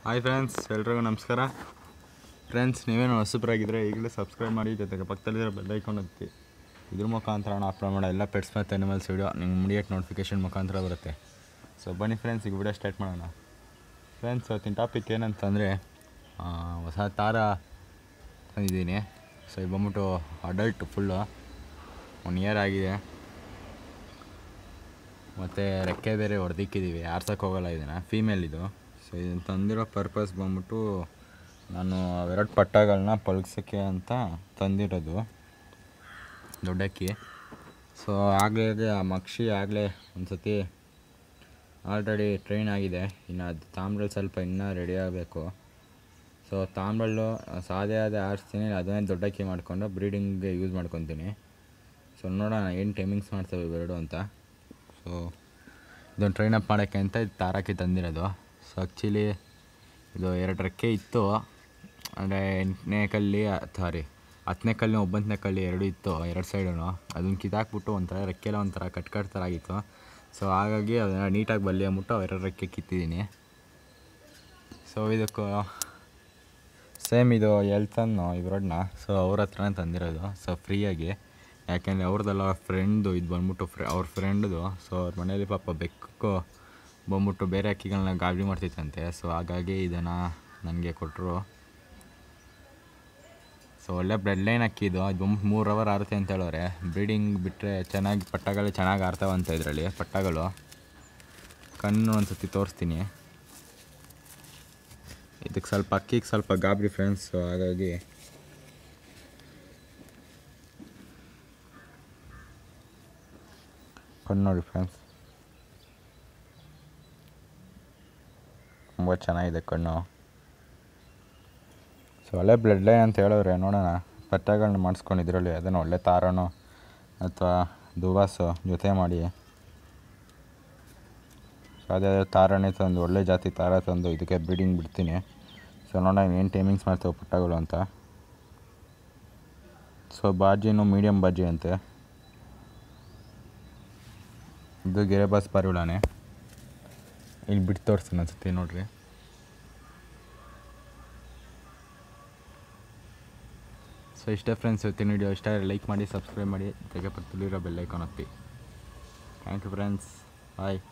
hi friends ಎಲ್ರಿಗೂ ನಮಸ್ಕಾರ friends ನೀವೇನು ಹೊಸಬ್ರಾಗಿದ್ದರೆ ಈಗಲೇ ಸಬ್ಸ್ಕ್ರೈಬ್ ಮಾಡಿ ಜೊತೆಗೆ ಪಕ್ಕದಲ್ಲಿರೋ ಬೆಲ್ ಐಕಾನ್ ಒತ್ತಿ ಇದ್ರ ಮುಖಾಂತರ ನಾವು ಅಪ್ಲೋಡ್ ಮಾಡೋ ಎಲ್ಲ ಪೆಟ್ಸ್ ಮತ್ತು ಅನಿಮಲ್ಸ್ ವಿಡಿಯೋ ನಿಮ್ಗೆ ಇಮಿಡಿಯೇಟ್ ನೋಟಿಫಿಕೇಷನ್ ಮುಖಾಂತರ ಬರುತ್ತೆ ಸೊ ಬನ್ನಿ ಫ್ರೆಂಡ್ಸ್ ಈಗ ವಿಡಿಯೋ ಸ್ಟಾರ್ಟ್ ಮಾಡೋಣ ಫ್ರೆಂಡ್ಸ್ ಇವತ್ತಿನ ಟಾಪಿಕ್ ಏನಂತಂದರೆ ಹೊಸ ತಾರ ತಂದಿದ್ದೀನಿ ಸೊ ಇದು ಬಂದ್ಬಿಟ್ಟು ಅಡಲ್ಟ್ ಫುಲ್ಲು ಒನ್ ಇಯರ್ ಆಗಿದೆ ಮತ್ತು ರೆಕ್ಕೆ ಬೇರೆ ಹೊಡೆದಿಕ್ಕಿದ್ದೀವಿ ಆರ್ಸಕ್ಕೆ ಹೋಗಲ್ಲ ಇದನ್ನು ಫೀಮೇಲ್ ಇದು ಸೊ ಇದನ್ನು ತಂದಿರೋ ಪರ್ಪಸ್ ಬಂದ್ಬಿಟ್ಟು ನಾನು ಎರಡು ಪಟ್ಟಗಳನ್ನ ಪಳಗ್ಸೋಕ್ಕೆ ಅಂತ ತಂದಿರೋದು ದೊಡ್ಡಕ್ಕಿ ಸೊ ಆಗಲೇ ಆ ಮಕ್ಷಿ ಆಗಲೇ ಒಂದು ಸತಿ ಆಲ್ರೆಡಿ ಟ್ರೈನ್ ಆಗಿದೆ ಇನ್ನು ಅದು ತಾಮ್ರಲ್ಲಿ ಸ್ವಲ್ಪ ಇನ್ನೂ ರೆಡಿ ಆಗಬೇಕು ಸೊ ತಾಮ್ರಲ್ಲು ಸಾದೇ ಆದ ಆರಿಸ್ತೀನಿ ಅದನ್ನೇ ದೊಡ್ಡಕ್ಕಿ ಮಾಡಿಕೊಂಡು ಬ್ರೀಡಿಂಗ್ಗೆ ಯೂಸ್ ಮಾಡ್ಕೊತೀನಿ ಸೊ ನೋಡೋಣ ಏನು ಟೈಮಿಂಗ್ಸ್ ಮಾಡ್ತೇವೆ ಇವೆರಡು ಅಂತ ಸೊ ಇದನ್ನು ಟ್ರೈನ್ ಅಪ್ ಮಾಡೋಕ್ಕೆ ಅಂತ ಇದು ತಾರಾಕಿ ತಂದಿರೋದು ಸೊ ಆ್ಯಕ್ಚುಲಿ ಇದು ಎರಡು ರೆಕ್ಕೆ ಇತ್ತು ಅಂದರೆ ಎಂಟನೇ ಕಲ್ಲಿ ಸಾರಿ ಹತ್ತನೇ ಕಲ್ಲಿ ಒಂಬತ್ತನೇ ಕಲ್ಲಿ ಎರಡು ಇತ್ತು ಎರಡು ಸೈಡೂ ಅದನ್ನು ಕಿತ್ತಾಕ್ಬಿಟ್ಟು ಒಂಥರ ರೆಕ್ಕೆಲ್ಲ ಒಂಥರ ಕಟ್ ಕಟ್ ಥರ ಆಗಿತ್ತು ಸೊ ಹಾಗಾಗಿ ಅದನ್ನು ನೀಟಾಗಿ ಬಲ್ಲಿ ಅಂದ್ಬಿಟ್ಟು ಎರಡು ರೆಕ್ಕೆ ಕಿತ್ತಿದ್ದೀನಿ ಸೊ ಇದಕ್ಕೂ ಸೇಮ್ ಇದು ಎಲ್ತನ್ನು ಇವೆರಡನ್ನ ಸೊ ಅವ್ರ ಹತ್ರನೇ ತಂದಿರೋದು ಸೊ ಫ್ರೀಯಾಗಿ ಯಾಕೆಂದರೆ ಅವ್ರದ್ದೆಲ್ಲ ಫ್ರೆಂಡು ಇದು ಬಂದ್ಬಿಟ್ಟು ಫ್ರೆ ಅವ್ರ ಫ್ರೆಂಡ್ದು ಸೊ ಅವ್ರ ಮನೇಲಿ ಪಾಪ ಬೆಕ್ಕು ಬಂದ್ಬಿಟ್ಟು ಬೇರೆ ಅಕ್ಕಿಗಳನ್ನ ಗಾಬರಿ ಮಾಡ್ತಿತ್ತಂತೆ ಸೊ ಹಾಗಾಗಿ ಇದನ್ನು ನನಗೆ ಕೊಟ್ಟರು ಸೊ ಒಳ್ಳೆ ಬ್ಲಡ್ ಲೈನ್ ಅಕ್ಕಿದು ಇದು ಬಂದ್ಬಿಟ್ಟು ಮೂರು ಅವರ್ ಆರುತ್ತೆ ಅಂತ ಹೇಳೋರೆ ಬ್ರೀಡಿಂಗ್ ಬಿಟ್ಟರೆ ಚೆನ್ನಾಗಿ ಪಟ್ಟಗಳು ಚೆನ್ನಾಗಿ ಆಡ್ತಾವಂತ ಇದರಲ್ಲಿ ಪಟ್ಟಗಳು ಕಣ್ಣು ಒಂದು ಸತಿ ತೋರಿಸ್ತೀನಿ ಇದಕ್ಕೆ ಸ್ವಲ್ಪ ಅಕ್ಕಿಗೆ ಸ್ವಲ್ಪ ಗಾಬರಿ ಫ್ರೆಂಡ್ಸ್ ಹಾಗಾಗಿ ಕಣ್ಣು ನೋಡಿ ಫ್ರೆಂಡ್ಸ್ ತುಂಬ ಚೆನ್ನಾಗಿದೆ ಕಣ್ಣು ಸೊ ಒಳ್ಳೆ ಬ್ಲಡ್ ಲೈನ್ ಅಂತ ಹೇಳೋರೆ ನೋಡೋಣ ಪಟ್ಟಗಳನ್ನ ಮಾಡಿಸ್ಕೊಂಡು ಇದರಲ್ಲಿ ಅದನ್ನು ಒಳ್ಳೆ ತಾರನೋ ಅಥವಾ ದುವಾಸು ಜೊತೆ ಮಾಡಿ ಸೊ ಅದೇ ತಾರನೇ ತಂದು ಒಳ್ಳೆ ಜಾತಿ ತಾರ ತಂದು ಇದಕ್ಕೆ ಬ್ರೀಡಿಂಗ್ ಬಿಡ್ತೀನಿ ಸೊ ನೋಡೋಣ ಏನು ಟೈಮಿಂಗ್ಸ್ ಮಾಡ್ತೇವೆ ಪುಟ್ಟಗಳು ಅಂತ ಸೊ ಬಾಜಿನೂ ಮೀಡಿಯಮ್ ಬಾಜಿ ಅಂತೆ ಇದು ಗಿರೆಬಾಸ್ ಪಾರಿವಾಳನೇ ಇಲ್ಲಿ ಬಿಟ್ಟು ತೋರಿಸ್ತೀನಿ ಅನ್ಸುತ್ತೆ ನೋಡ್ರಿ ಸೊ ಇಷ್ಟೇ ಫ್ರೆಂಡ್ಸ್ ಇವತ್ತಿನ ವಿಡಿಯೋ ಇಷ್ಟ ಲೈಕ್ ಮಾಡಿ ಸಬ್ಸ್ಕ್ರೈಬ್ ಮಾಡಿ ಜೊತೆಗೆ ಪಕ್ಕದಲ್ಲಿರೋ ಬೆಲ್ ಐಕಾನ್ ಒತ್ತಿ ಥ್ಯಾಂಕ್ ಯು ಫ್ರೆಂಡ್ಸ್ ಬಾಯ್